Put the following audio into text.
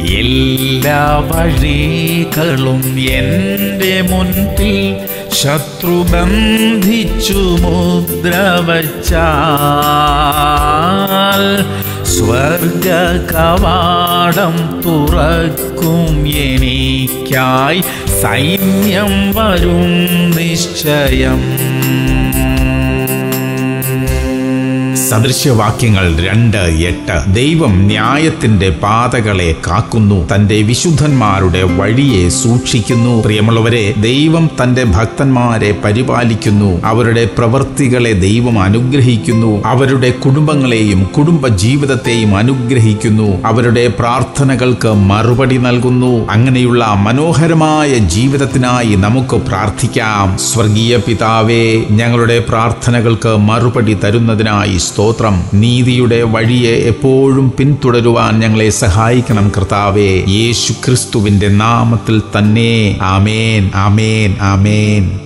എല്ലാ വഴികളും എൻ്റെ മുൻപിൽ ശത്രു ബന്ധിച്ചു മുദ്ര വച്ചാൽ സ്വർഗ കവാടം തുറക്കും എനിക്കായി സൈന്യം വരും നിശ്ചയം സദൃശ്യവാക്യങ്ങൾ രണ്ട് എട്ട് ദൈവം ന്യായത്തിന്റെ പാതകളെ കാക്കുന്നു തന്റെ വിശുദ്ധന്മാരുടെ വഴിയെ സൂക്ഷിക്കുന്നു പ്രിയമുള്ളവരെ ദൈവം തന്റെ ഭക്തന്മാരെ പരിപാലിക്കുന്നു അവരുടെ പ്രവൃത്തികളെ ദൈവം അനുഗ്രഹിക്കുന്നു അവരുടെ കുടുംബങ്ങളെയും കുടുംബ ജീവിതത്തെയും അനുഗ്രഹിക്കുന്നു അവരുടെ പ്രാർത്ഥനകൾക്ക് മറുപടി നൽകുന്നു അങ്ങനെയുള്ള മനോഹരമായ ജീവിതത്തിനായി നമുക്ക് പ്രാർത്ഥിക്കാം സ്വർഗീയ പിതാവേ ഞങ്ങളുടെ പ്രാർത്ഥനകൾക്ക് മറുപടി തരുന്നതിനായി സ്തോത്രം നീതിയുടെ വഴിയെ എപ്പോഴും പിന്തുടരുവാൻ ഞങ്ങളെ സഹായിക്കണം കർത്താവേ യേശു ക്രിസ്തുവിന്റെ നാമത്തിൽ തന്നെ ആമേൻ ആമേൻ ആമേൻ